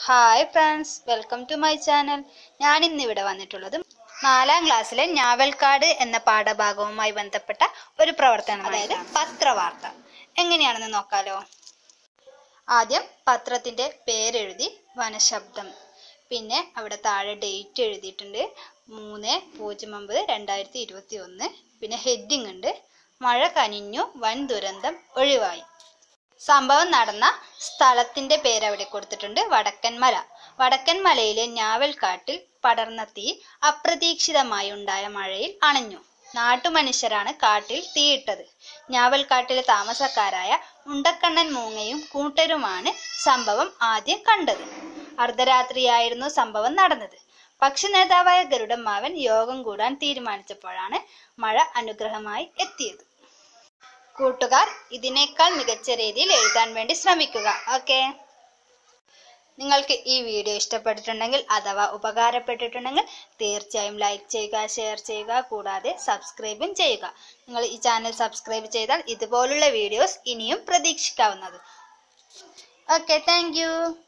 hi friends welcome to my channel ഞാൻ ഇന്ന് ഇവിടെ വന്നിട്ടുള്ളത് നാലാം ക്ലാസ്സിലെ ഞാവൽക്കാട് എന്ന പാഠഭാഗവുമായി ബന്ധപ്പെട്ട ഒരു പ്രവർത്തനം അതായത് പത്രവാർത്ത എങ്ങനെയാണെന്ന് നോക്കാലോ ആദ്യം പത്രത്തിന്റെ പേരെഴുതി വനശബ്ദം പിന്നെ അവിടെ താഴെ ഡേറ്റ് എഴുതിയിട്ടുണ്ട് മൂന്ന് പൂജ്യം ഒമ്പത് രണ്ടായിരത്തി ഇരുപത്തി ഒന്ന് പിന്നെ ഹെഡിങ് ഉണ്ട് മഴ കനിഞ്ഞു വൻ ദുരന്തം ഒഴിവായി സംഭവം നടന്ന സ്ഥലത്തിന്റെ പേര് അവിടെ കൊടുത്തിട്ടുണ്ട് വടക്കൻമല വടക്കൻമലയിലെ ഞാവൽക്കാട്ടിൽ പടർന്ന തീ അപ്രതീക്ഷിതമായി ഉണ്ടായ മഴയിൽ അണഞ്ഞു നാട്ടുമനുഷ്യരാണ് കാട്ടിൽ തീയിട്ടത് ഞാവൽക്കാട്ടിലെ താമസക്കാരായ ഉണ്ടക്കണ്ണൻ മൂങ്ങയും കൂട്ടരുമാണ് സംഭവം ആദ്യം കണ്ടത് അർദ്ധരാത്രിയായിരുന്നു സംഭവം നടന്നത് പക്ഷി നേതാവായ ഗരുഡമ്മാവൻ യോഗം കൂടാൻ തീരുമാനിച്ചപ്പോഴാണ് മഴ അനുഗ്രഹമായി എത്തിയത് കൂട്ടുകാർ ഇതിനേക്കാൾ മികച്ച രീതിയിൽ എഴുതാൻ വേണ്ടി ശ്രമിക്കുക ഓക്കെ നിങ്ങൾക്ക് ഈ വീഡിയോ ഇഷ്ടപ്പെട്ടിട്ടുണ്ടെങ്കിൽ അഥവാ ഉപകാരപ്പെട്ടിട്ടുണ്ടെങ്കിൽ തീർച്ചയായും ലൈക്ക് ചെയ്യുക ഷെയർ ചെയ്യുക കൂടാതെ സബ്സ്ക്രൈബും ചെയ്യുക നിങ്ങൾ ഈ ചാനൽ സബ്സ്ക്രൈബ് ചെയ്താൽ ഇതുപോലുള്ള വീഡിയോസ് ഇനിയും പ്രതീക്ഷിക്കാവുന്നത് ഓക്കെ താങ്ക്